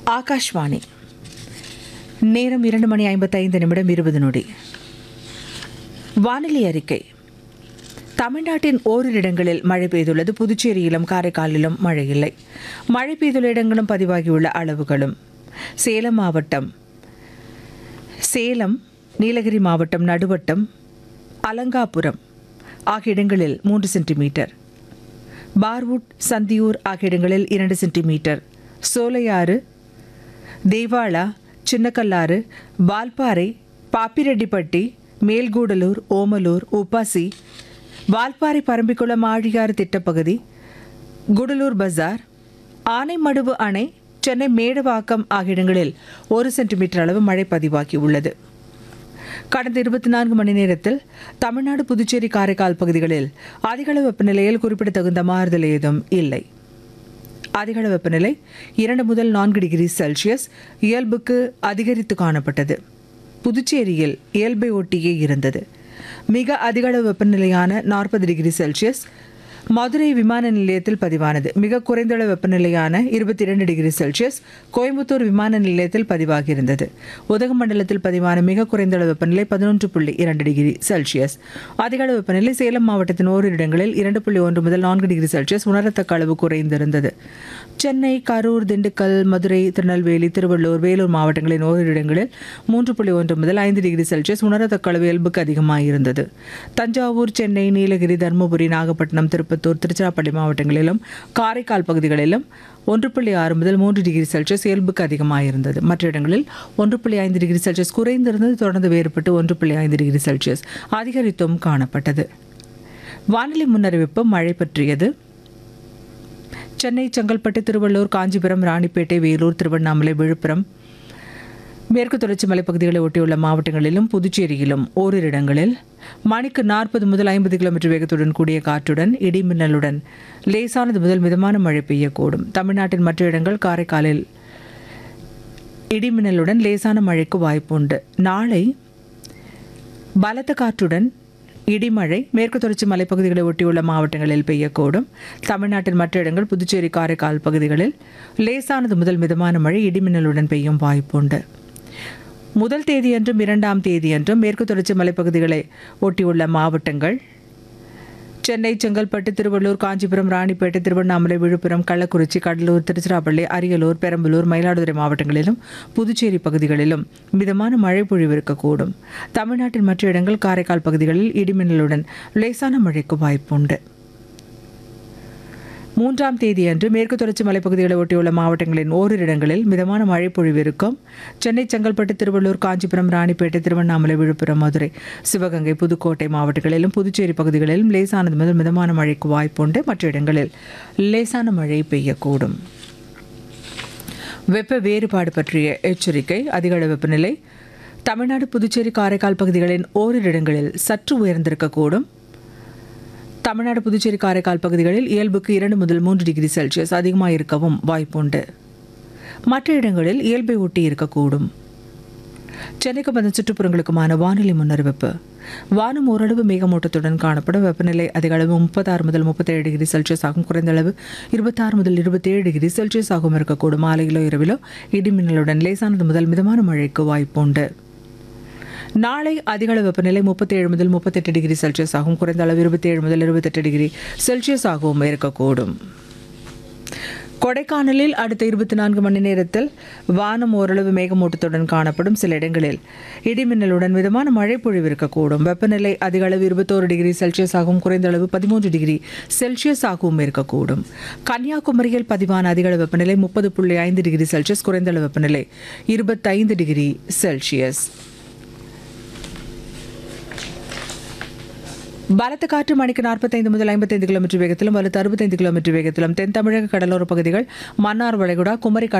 ஆகாஷ்வாணி நேரம் இரண்டு மணி ஐம்பத்தைந்து நிமிடம் இருபது நொடி வானிலை அறிக்கை தமிழ்நாட்டின் ஓரிரு இடங்களில் மழை பெய்துள்ளது புதுச்சேரியிலும் காரைக்காலிலும் மழை இல்லை மழை பெய்துள்ள இடங்களும் பதிவாகியுள்ள அளவுகளும் சேலம் மாவட்டம் சேலம் நீலகிரி மாவட்டம் நடுவட்டம் அலங்காபுரம் ஆகிய இடங்களில் மூன்று சென்டிமீட்டர் பார்வுட் சந்தியூர் ஆகிய இடங்களில் இரண்டு சென்டிமீட்டர் சோலையாறு தேவாளா சின்னக்கல்லாறு வால்பாறை பாப்பிரெட்டிப்பட்டி மேல்கூடலூர் ஓமலூர் உப்பாசி வால்பாறை பரம்பிக்குளம் ஆழியாறு திட்டப்பகுதி குடலூர் பஜார் ஆனைமடுவு அணை சென்னை மேடவாக்கம் ஆகிய இடங்களில் ஒரு சென்டிமீட்டர் அளவு மழை பதிவாகியுள்ளது கடந்த இருபத்தி நான்கு மணி நேரத்தில் தமிழ்நாடு புதுச்சேரி காரைக்கால் பகுதிகளில் அதிகளவு வெப்பநிலையில் குறிப்பிடத்தகுந்த மாறுதல் ஏதும் இல்லை அதிகள வெப்பநிலை இரண்டு முதல் நான்கு டிகிரி செல்சியஸ் இயல்புக்கு அதிகரித்து காணப்பட்டது புதுச்சேரியில் இயல்பை ஒட்டியே இருந்தது மிக அதிகளவு வெப்பநிலையான நாற்பது டிகிரி செல்சியஸ் மதுரை விமான நிலையத்தில் பதிவானது மிக குறைந்த அளவு வெப்பநிலையான இருபத்தி இரண்டு டிகிரி செல்சியஸ் கோயம்புத்தூர் விமான நிலையத்தில் பதிவாகியிருந்தது உதகமண்டலத்தில் பதிவான மிக குறைந்த அளவு வெப்பநிலை பதினொன்று புள்ளி இரண்டு டிகிரி செல்சியஸ் அதிக அளவு வெப்பநிலை சேலம் மாவட்டத்தின் ஓரிரு இடங்களில் இரண்டு புள்ளி ஒன்று முதல் நான்கு டிகிரி செல்சியஸ் உணரத்தக்க அளவு குறைந்திருந்தது சென்னை கரூர் திண்டுக்கல் மதுரை திருநெல்வேலி திருவள்ளூர் வேலூர் மாவட்டங்களின் ஓரிரு இடங்களில் மூன்று புள்ளி ஒன்று முதல் ஐந்து டிகிரி செல்சியஸ் உணரத்தக்க அளவு இயல்புக்கு அதிகமாக இருந்தது தஞ்சாவூர் சென்னை நீலகிரி தருமபுரி நாகப்பட்டினம் திருப்பத்தூர் திருச்சிராப்பள்ளி மாவட்டங்களிலும் காரைக்கால் பகுதிகளிலும் ஒன்று புள்ளி ஆறு முதல் மூன்று டிகிரி செல்சியஸ் இயல்புக்கு அதிகமாக இருந்தது மற்ற இடங்களில் ஒன்று புள்ளி ஐந்து டிகிரி செல்சியஸ் குறைந்திருந்தது தொடர்ந்து வேறுபட்டு ஒன்று புள்ளி ஐந்து டிகிரி செல்சியஸ் அதிகரித்தும் காணப்பட்டது வானிலை முன்னறிவிப்பு மழை பற்றியது சென்னை செங்கல்பட்டு திருவள்ளூர் காஞ்சிபுரம் ராணிப்பேட்டை வேலூர் திருவண்ணாமலை விழுப்புரம் மேற்கு தொடர்ச்சி மலைப்பகுதிகளை ஒட்டியுள்ள மாவட்டங்களிலும் புதுச்சேரியிலும் ஓரிரு இடங்களில் மணிக்கு நாற்பது முதல் ஐம்பது கிலோமீட்டர் வேகத்துடன் கூடிய காற்றுடன் இடிமின்னலுடன் லேசானது முதல் மிதமான மழை பெய்யக்கூடும் தமிழ்நாட்டின் மற்ற இடங்கள் காரைக்காலில் இடிமின்னலுடன் லேசான மழைக்கு வாய்ப்பு உண்டு நாளை பலத்த காற்றுடன் இடிமழை மேற்கு தொடர்ச்சி மலைப்பகுதிகளை ஒட்டியுள்ள மாவட்டங்களில் பெய்யக்கூடும் தமிழ்நாட்டின் மற்ற இடங்கள் புதுச்சேரி காரைக்கால் பகுதிகளில் லேசானது முதல் மிதமான மழை இடிமின்னலுடன் பெய்யும் வாய்ப்புண்டு முதல் தேதியன்றும் இரண்டாம் தேதியன்றும் மேற்கு தொடர்ச்சி மலைப்பகுதிகளை ஒட்டியுள்ள மாவட்டங்கள் சென்னை செங்கல்பட்டு திருவள்ளூர் காஞ்சிபுரம் ராணிப்பேட்டை திருவண்ணாமலை விழுப்புரம் கள்ளக்குறிச்சி கடலூர் திருச்சிராப்பள்ளி அரியலூர் பெரம்பலூர் மயிலாடுதுறை மாவட்டங்களிலும் புதுச்சேரி பகுதிகளிலும் மிதமான மழை பொழிவு இருக்கக்கூடும் தமிழ்நாட்டின் மற்ற இடங்கள் காரைக்கால் பகுதிகளில் இடிமின்னலுடன் லேசான மழைக்கு வாய்ப்புண்டு மூன்றாம் தேதியன்று மேற்கு தொடர்ச்சி மலைப்பகுதிகளை ஒட்டியுள்ள மாவட்டங்களின் ஓரிரு இடங்களில் மிதமான மழை பொழிவு இருக்கும் சென்னை செங்கல்பட்டு திருவள்ளூர் காஞ்சிபுரம் ராணிப்பேட்டை திருவண்ணாமலை விழுப்புரம் மதுரை சிவகங்கை புதுக்கோட்டை மாவட்டங்களிலும் புதுச்சேரி பகுதிகளிலும் லேசானது முதல் மிதமான மழைக்கு வாய்ப்புண்டு மற்ற இடங்களில் லேசான மழை பெய்யக்கூடும் வெப்ப வேறுபாடு பற்றிய எச்சரிக்கை அதிகள வெப்பநிலை தமிழ்நாடு புதுச்சேரி காரைக்கால் பகுதிகளின் ஓரிரு இடங்களில் சற்று உயர்ந்திருக்கக்கூடும் தமிழ்நாடு புதுச்சேரி காரைக்கால் பகுதிகளில் இயல்புக்கு இரண்டு முதல் மூன்று டிகிரி செல்சியஸ் அதிகமாக இருக்கவும் வாய்ப்புண்டு மற்ற இடங்களில் இயல்பை ஒட்டி இருக்கக்கூடும் சென்னைக்கு வந்த சுற்றுப்புறங்களுக்குமான வானிலை முன்னறிவிப்பு வானம் ஓரளவு மேகமூட்டத்துடன் காணப்படும் வெப்பநிலை அதிக அளவு முப்பத்தாறு முதல் முப்பத்தேழு டிகிரி செல்சியஸ் ஆகும் குறைந்த அளவு இருபத்தாறு முதல் இருபத்தேழு டிகிரி செல்சியஸ் ஆகும் இருக்கக்கூடும் மாலையிலோ இரவிலோ இடிமின்னலுடன் லேசானது முதல் மிதமான மழைக்கு வாய்ப்புண்டு நாளை அதிகளவு வெப்பநிலை முப்பத்தேழு முதல் முப்பத்தெட்டு டிகிரி செல்சியஸ் ஆகும் குறைந்த அளவு இருபத்தேழு முதல் இருபத்தெட்டு டிகிரி செல்சியஸ் ஆகவும் இருக்கக்கூடும் கொடைக்கானலில் அடுத்த இருபத்தி நான்கு மணி நேரத்தில் வானம் ஓரளவு மேகமூட்டத்துடன் காணப்படும் சில இடங்களில் இடிமின்னலுடன் மிதமான மழை பொழிவு இருக்கக்கூடும் வெப்பநிலை அதிக அளவு இருபத்தோரு டிகிரி செல்சியஸ் ஆகவும் குறைந்த அளவு பதிமூன்று டிகிரி செல்சியஸ் ஆகவும் இருக்கக்கூடும் கன்னியாகுமரியில் பதிவான அதிக அளவு வெப்பநிலை முப்பது புள்ளி ஐந்து டிகிரி செல்சியஸ் குறைந்த அளவு வெப்பநிலை இருபத்தைந்து டிகிரி செல்சியஸ் பலத்த காற்று மணிக்கு நாற்பத்தைந்து முதல் ஐம்பத்தைந்து கிலோமீட்டர் வேகத்திலும் வலுத்து அறுபத்தைந்து கிலோமீட்டர் வேகத்திலும் தென் தமிழக கடலோர பகுதிகள் மன்னார் வளைகுடா குமரி